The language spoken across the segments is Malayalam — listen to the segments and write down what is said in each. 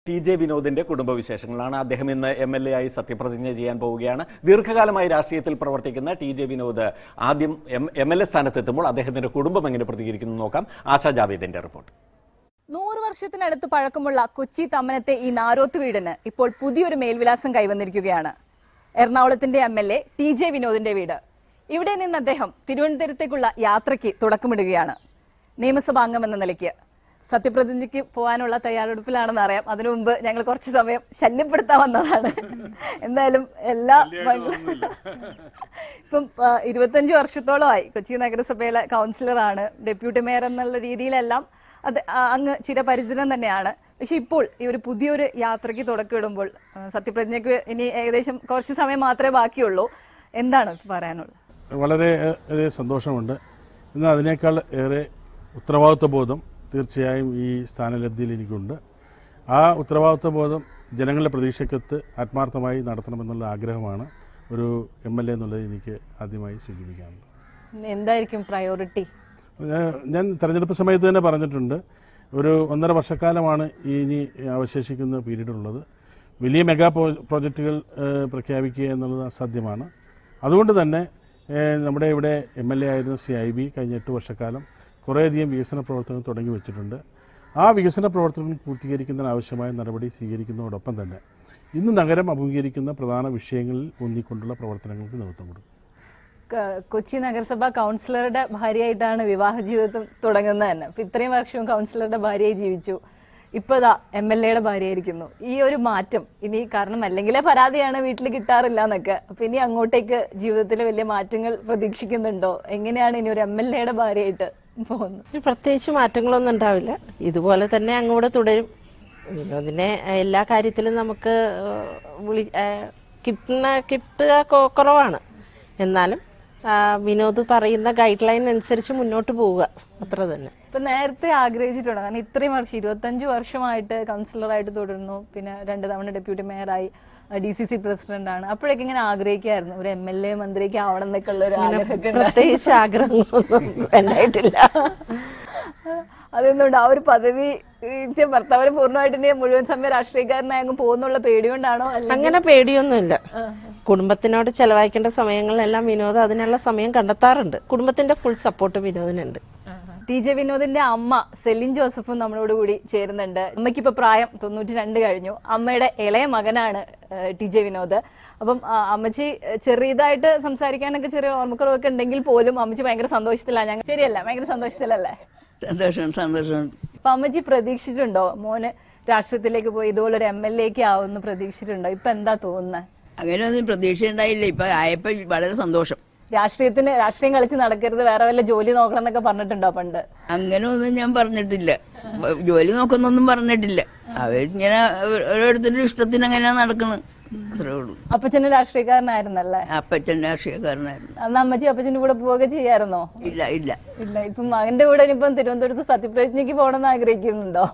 ടി ജെ വിനോദിന്റെ കുടുംബവിശേഷങ്ങളാണ് അദ്ദേഹം ഇന്ന് എം എൽ എ ആയി സത്യപ്രതിജ്ഞ ചെയ്യാൻ പോവുകയാണ് ദീർഘകാലമായി രാഷ്ട്രീയത്തിൽ പ്രവർത്തിക്കുന്ന ടി ജെ വിനോദ് ആദ്യം എം എൽ എ സ്ഥാനത്തെത്തുമ്പോൾ അദ്ദേഹത്തിന്റെ കുടുംബം എങ്ങനെ പ്രതികരിക്കുന്നു നോക്കാം ആശാ ജാവേദിന്റെ റിപ്പോർട്ട് നൂറ് വർഷത്തിനടുത്ത് പഴക്കമുള്ള കൊച്ചി തമ്മനത്തെ ഈ നാരോത്ത് വീടിന് ഇപ്പോൾ പുതിയൊരു മേൽവിലാസം കൈവന്നിരിക്കുകയാണ് എറണാകുളത്തിന്റെ M L A T J വിനോദിന്റെ വീട് ഇവിടെ നിന്ന് അദ്ദേഹം തിരുവനന്തപുരത്തേക്കുള്ള യാത്രയ്ക്ക് തുടക്കമിടുകയാണ് നിയമസഭാ അംഗമെന്ന നിലയ്ക്ക് സത്യപ്രതിജ്ഞയ്ക്ക് പോകാനുള്ള തയ്യാറെടുപ്പിലാണെന്ന് അറിയാം അതിനു മുമ്പ് ഞങ്ങൾ കുറച്ച് സമയം ശല്യപ്പെടുത്താൻ വന്നതാണ് എന്തായാലും എല്ലാ ഇപ്പം ആ, ഇരുപത്തഞ്ച് വർഷത്തോളമായി കൊച്ചി നഗരസഭയിലെ കൗൺസിലറാണ് ഡെപ്യൂട്ടി മേയർ എന്നുള്ള രീതിയിലെല്ലാം അത് ആ, അങ്ങ് ചിരപരിചിതം തന്നെയാണ് പക്ഷെ ഇപ്പോൾ ഈ ഒരു പുതിയൊരു യാത്രയ്ക്ക് തുടക്കമിടുമ്പോൾ ആ, സത്യപ്രതിജ്ഞയ്ക്ക് ഇനി ഏകദേശം കുറച്ച് സമയം മാത്രമേ ബാക്കിയുള്ളൂ എന്താണ് പറയാനുള്ളത് വളരെ ഏറെ സന്തോഷമുണ്ട് എന്നാൽ അതിനേക്കാൾ ഏറെ ഉത്തരവാദിത്വ ബോധം തീർച്ചയായും ഈ സ്ഥാനലബ്ധിയിൽ എനിക്കുണ്ട് ആ ഉത്തരവാദിത്വ ബോധം ജനങ്ങളുടെ പ്രതീക്ഷയ്ക്കൊത്ത് ആത്മാർത്ഥമായി നടത്തണമെന്നുള്ള ആഗ്രഹമാണ് ഒരു എം എൽ എ എന്നുള്ളത് എനിക്ക് ആദ്യമായി സൂചിപ്പിക്കാനുള്ളത് എന്തായിരിക്കും പ്രയോറിറ്റി ഞാൻ- ഞാൻ തെരഞ്ഞെടുപ്പ് സമയത്ത് തന്നെ പറഞ്ഞിട്ടുണ്ട് ഒരു ഒന്നര വർഷക്കാലമാണ് ഈ ഇനി അവശേഷിക്കുന്ന പീരീഡ് ഉള്ളത് വലിയ മെഗാ പ്രോ- പ്രോജക്റ്റുകൾ ഏഹ്, പ്രഖ്യാപിക്കുക എന്നുള്ളത് അസാധ്യമാണ് അതുകൊണ്ട് തന്നെ ഏഹ്, നമ്മുടെ ഇവിടെ എം എൽ എ ആയിരുന്ന സി ഐ ബി കഴിഞ്ഞ എട്ട് വർഷക്കാലം കുറേയധികം വികസന പ്രവർത്തനങ്ങൾ തുടങ്ങി വെച്ചിട്ടുണ്ട് ആ വികസന പ്രവർത്തനങ്ങൾ പൂർത്തീകരിക്കുന്നതിന് ആവശ്യമായ നടപടി സ്വീകരിക്കുന്നതോടൊപ്പം തന്നെ ഇന്ന് നഗരം അഭിമുഖീകരിക്കുന്ന പ്രധാന വിഷയങ്ങളിൽ ഊന്നിക്കൊണ്ടുള്ള പ്രവർത്തനങ്ങൾക്ക് നേതൃത്വം കൊടുക്കും ക- കൊച്ചി നഗരസഭ കൗൺസിലറുടെ ഭാര്യയായിട്ടാണ് വിവാഹ ജീവിതം തുടങ്ങുന്നത് തന്നെ അപ്പൊ ഇത്രയും വർഷവും കൗൺസിലറുടെ ഭാര്യയായി ജീവിച്ചു ഇപ്പൊ ഇതാ എം എൽ എയുടെ ഭാര്യയായിരിക്കുന്നു ഈ ഒരു മാറ്റം ഇനി കാരണം അല്ലെങ്കിലേ പരാതിയാണ് വീട്ടിൽ കിട്ടാറില്ല എന്നൊക്കെ അപ്പൊ ഇനി അങ്ങോട്ടേക്ക് ജീവിതത്തിൽ വലിയ മാറ്റങ്ങൾ പ്രതീക്ഷിക്കുന്നുണ്ടോ എങ്ങനെയാണ് ഇനി ഒരു എം എൽ എയുടെ ഭാര്യയായിട്ട് പോകുന്നത് ഒരു പ്രത്യേകിച്ച് മാറ്റങ്ങളൊന്നും ഉണ്ടാവില്ല ഇതുപോലെ തന്നെ അങ്ങോട്ട് തുടരും വിനോദിനെ എല്ലാ കാര്യത്തിലും നമുക്ക് ഏഹ്, വിളി ഏഹ്, കിട്ടുന്ന കിട്ടുക കൊ- കുറവാണ് എന്നാലും ആ, വിനോദ് പറയുന്ന ഗൈഡ് ലൈൻ അനുസരിച്ച് മുന്നോട്ട് പോവുക അത്ര തന്നെ ഇപ്പൊ നേരത്തെ ആഗ്രഹിച്ചിട്ടുണ്ട് കാരണം ഇത്രയും വർഷം ഇരുപത്തഞ്ച് വർഷമായിട്ട് കൗൺസിലറായിട്ട് തുടരുന്നു പിന്നെ രണ്ട് തവണ ഡെപ്യൂട്ടി മേയറായി ഡി സി സി പ്രസിഡന്റ് ആണ് അപ്പോഴൊക്കെ ഇങ്ങനെ ആഗ്രഹിക്കായിരുന്നു ഒരു എം എൽ എ മന്ത്രിക്ക് ആവണം എന്നൊക്കെ ഉള്ള ഒരു ആഗ്രഹമൊക്കെ ഉണ്ട്. പ്രത്യേകിച്ച് ആഗ്രഹങ്ങളൊന്നും ഉണ്ടായിട്ടില്ല അതൊന്നുണ്ട് ആ ഒരു പദവി ഈ ഭർത്താവിന് പൂർണ്ണമായിട്ട് ഇനി മുഴുവൻ സമയം രാഷ്ട്രീയക്കാരനായി അങ്ങ് പോകുന്നുള്ള പേടികൊണ്ടാണോ അല്ലെങ്കിൽ അങ്ങനെ പേടിയൊന്നുമില്ല കുടുംബത്തിനോട് ചെലവഴിക്കേണ്ട സമയങ്ങളിലെല്ലാം വിനോദ് അതിനുള്ള സമയം കണ്ടെത്താറുണ്ട് കുടുംബത്തിന്റെ ഫുൾ സപ്പോർട്ട് വിനോദിനുണ്ട് ടി ജെ വിനോദിന്റെ അമ്മ സെലിൻ ജോസഫും നമ്മളോട് കൂടി ചേരുന്നുണ്ട് അമ്മയ്ക്ക് ഇപ്പൊ പ്രായം തൊണ്ണൂറ്റി രണ്ട് കഴിഞ്ഞു അമ്മയുടെ ഇളയ മകനാണ് ഏഹ്, ടി ജെ വിനോദ് അപ്പം ആ, അമ്മച്ചി ഏഹ്, ചെറിയതായിട്ട് സംസാരിക്കാനൊക്കെ ചെറിയ ഓർമ്മക്കുറവൊക്കെ ഉണ്ടെങ്കിൽ പോലും അമ്മച്ചി ഭയങ്കര സന്തോഷത്തിലാണ് ഞങ്ങൾ ശരിയല്ല ഭയങ്കര സന്തോഷത്തിലല്ലേ സന്തോഷം സന്തോഷം അപ്പൊ അമ്മച്ചി പ്രതീക്ഷിച്ചിട്ടുണ്ടോ മോന് രാഷ്ട്രീയത്തിലേക്ക് പോയി ഇതുപോലെ ഒരു എം എൽ എക്ക് ആവുമെന്ന് പ്രതീക്ഷിച്ചിട്ടുണ്ടോ ഇപ്പൊ എന്താ തോന്നുന്നത് അങ്ങനെയൊന്നും പ്രതീക്ഷ ഉണ്ടായില്ല ഇപ്പൊ ആയപ്പോ വളരെ സന്തോഷം രാഷ്ട്രീയത്തിന് രാഷ്ട്രീയം കളിച്ച് നടക്കരുത് വേറെ വല്ല ജോലി നോക്കണം എന്നൊക്കെ പറഞ്ഞിട്ടുണ്ടോ പണ്ട് അങ്ങനെ ഒന്നും ഞാൻ പറഞ്ഞിട്ടില്ല ജോലി നോക്കുന്നൊന്നും പറഞ്ഞിട്ടില്ല അവരിങ്ങനെ ഓരോരുത്തരുടെ ഇഷ്ടത്തിന് അങ്ങനെ നടക്കണം അത്രേ ഉള്ളൂ അപ്പച്ചന് രാഷ്ട്രീയക്കാരനായിരുന്നല്ലേ അപ്പച്ചൻ രാഷ്ട്രീയക്കാരനായിരുന്നു അന്ന് അമ്മച്ചി അപ്പച്ചന്റെ കൂടെ പോവുക ചെയ്യായിരുന്നോ ഇല്ല ഇല്ല ഇല്ല ഇപ്പം മകന്റെ കൂടെ ഇനിയിപ്പം തിരുവനന്തപുരത്ത് സത്യപ്രതിജ്ഞയ്ക്ക് പോകണമെന്ന് ആഗ്രഹിക്കുന്നുണ്ടോ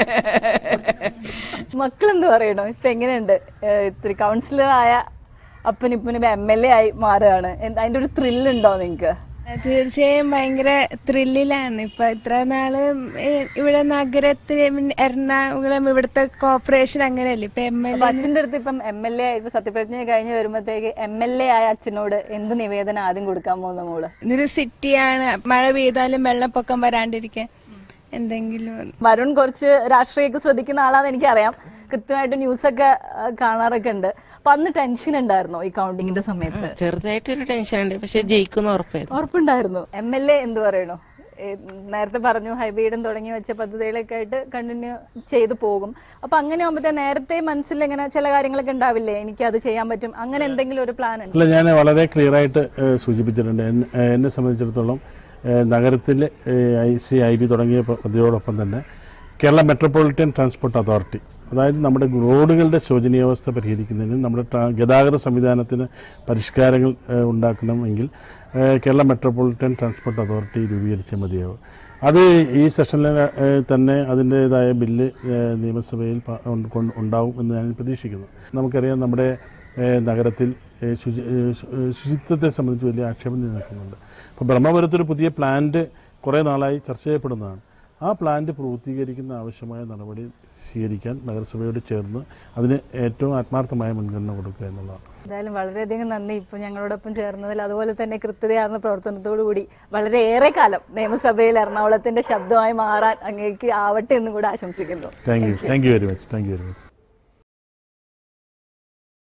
മക്കളെന്ത് പറയണോ ഇപ്പൊ എങ്ങനെയുണ്ട് ഏഹ് ഇത്തിരി കൗൺസിലർ ആയ അപ്പനിപ്പനും ഇപ്പൊ എം എൽ എ ആയി മാറുകയാണ് എന്ത് അതിന്റെ ഒരു ത്രില്ല് ഉണ്ടോ നിങ്ങക്ക് തീർച്ചയായും ഭയങ്കര ത്രില്ലിലാണ് ഇപ്പൊ ഇത്ര നാള് ഏ- ഇവിടെ നഗരത്തില് പിന്നെ എറണാകുളം ഇവിടുത്തെ കോർപ്പറേഷൻ അങ്ങനെയല്ലേ ഇപ്പൊ എം എൽ അപ്പൊ അച്ഛന്റെ അടുത്ത് ഇപ്പം എം എൽ എ ഇപ്പൊ സത്യപ്രതിജ്ഞ കഴിഞ്ഞ് വരുമ്പോഴത്തേക്ക് എം എൽ എ ആയ അച്ഛനോട് എന്ത് നിവേദനം ആദ്യം കൊടുക്കാൻ പോകുന്ന മോള് ഇതൊരു സിറ്റിയാണ് മഴ പെയ്താലും വെള്ളപ്പൊക്കം വരാണ്ടിരിക്കാൻ എന്തെങ്കിലും വരുൺ കുറച്ച് രാഷ്ട്രീയമൊക്കെ ശ്രദ്ധിക്കുന്ന ആളാന്ന് എനിക്കറിയാം കൃത്യമായിട്ട് ന്യൂസൊക്കെ ആ, കാണാറൊക്കെ ഉണ്ട് അപ്പൊ അന്ന് ടെൻഷൻ ഉണ്ടായിരുന്നോ ഈ കൗണ്ടിങ്ങിന്റെ സമയത്ത് ചെറുതായിട്ടൊരു ടെൻഷൻ ഉണ്ട് പക്ഷെ ജയിക്കുന്ന ഉറപ്പായിരുന്നു ഉറപ്പുണ്ടായിരുന്നു എം എൽ എ എന്ത് പറയണു ഏ, നേരത്തെ പറഞ്ഞു ഹൈബീഡും തുടങ്ങി വെച്ച പദ്ധതികളൊക്കെ ആയിട്ട് കണ്ടിന്യൂ ചെയ്തു പോകും അപ്പൊ അങ്ങനെ ആകുമ്പോഴത്തെ നേരത്തെ മനസ്സിൽ ഇങ്ങനെ ചില കാര്യങ്ങളൊക്കെ ഉണ്ടാവില്ലേ എനിക്ക് അത് ചെയ്യാൻ പറ്റും അങ്ങനെ എന്തെങ്കിലും ഒരു പ്ലാൻ ഉണ്ട് അല്ല ഞാൻ വളരെ ക്ലിയർ ആയിട്ട് ഏഹ്, സൂചിപ്പിച്ചിട്ടുണ്ട് എൻ- ഏഹ്, എന്നെ സംബന്ധിച്ചിടത്തോളം ഏഹ്, നഗരത്തിലെ ഐ സി ഐ ബി തുടങ്ങിയ പ- പദ്ധതിയോടൊപ്പം തന്നെ കേരള മെട്രോപൊളിറ്റൻ ട്രാൻസ്പോർട്ട് അതോറിറ്റി അതായത് നമ്മുടെ റോഡുകളുടെ ശോചനീയാവസ്ഥ പരിഹരിക്കുന്നതിന് നമ്മുടെ ട്രാ- ഗതാഗത സംവിധാനത്തിന് പരിഷ്കാരങ്ങൾ ഏഹ്, ഉണ്ടാക്കണമെങ്കിൽ ഏഹ്, കേരള മെട്രോപൊളിറ്റൻ ട്രാൻസ്പോർട്ട് അതോറിറ്റി രൂപീകരിച്ചേ മതിയാവും അത് ഈ സെഷനിൽ ഏഹ്, തന്നെ അതിൻ്റേതായ ബില്ല് ഏഹ്, നിയമസഭയിൽ പ- ഉണ്ട്- കൊണ്ട് ഉണ്ടാവും എന്ന് ഞാൻ പ്രതീക്ഷിക്കുന്നു നമുക്കറിയാം നമ്മുടെ ഏഹ്, നഗരത്തിൽ ഏഹ്, ശുചി ഏഹ്, ശു- ഏഹ്, ശുചിത്വത്തെ സംബന്ധിച്ച് വലിയ ആക്ഷേപം നിലനിൽക്കുന്നുണ്ട് അപ്പോൾ ബ്രഹ്മപുരത്തൊരു പുതിയ പ്ലാന്റ് കുറേ നാളായി ചർച്ച ചെയ്യപ്പെടുന്നതാണ് ആ പ്ലാന്റ് പൂർത്തീകരിക്കുന്ന ആവശ്യമായ നടപടി സ്വീകരിക്കാൻ നഗരസഭയോട് ചേർന്ന് അതിന് ഏറ്റവും ആത്മാർത്ഥമായ മുൻഗണന കൊടുക്കുക എന്നുള്ളതാണ് എന്തായാലും വളരെയധികം നന്ദി ഇപ്പൊ ഞങ്ങളോടൊപ്പം ചേർന്നതിൽ അതുപോലെ തന്നെ കൃത്യതയാർന്ന പ്രവർത്തനത്തോടു കൂടി വളരെ ഏറെ കാലം നിയമസഭയിൽ എറണാകുളത്തിന്റെ ശബ്ദമായി മാറാൻ അങ്ങേക്ക് ആവട്ടെ എന്നും കൂടെ ആശംസിക്കുന്നു thank you thank you very much thank you very much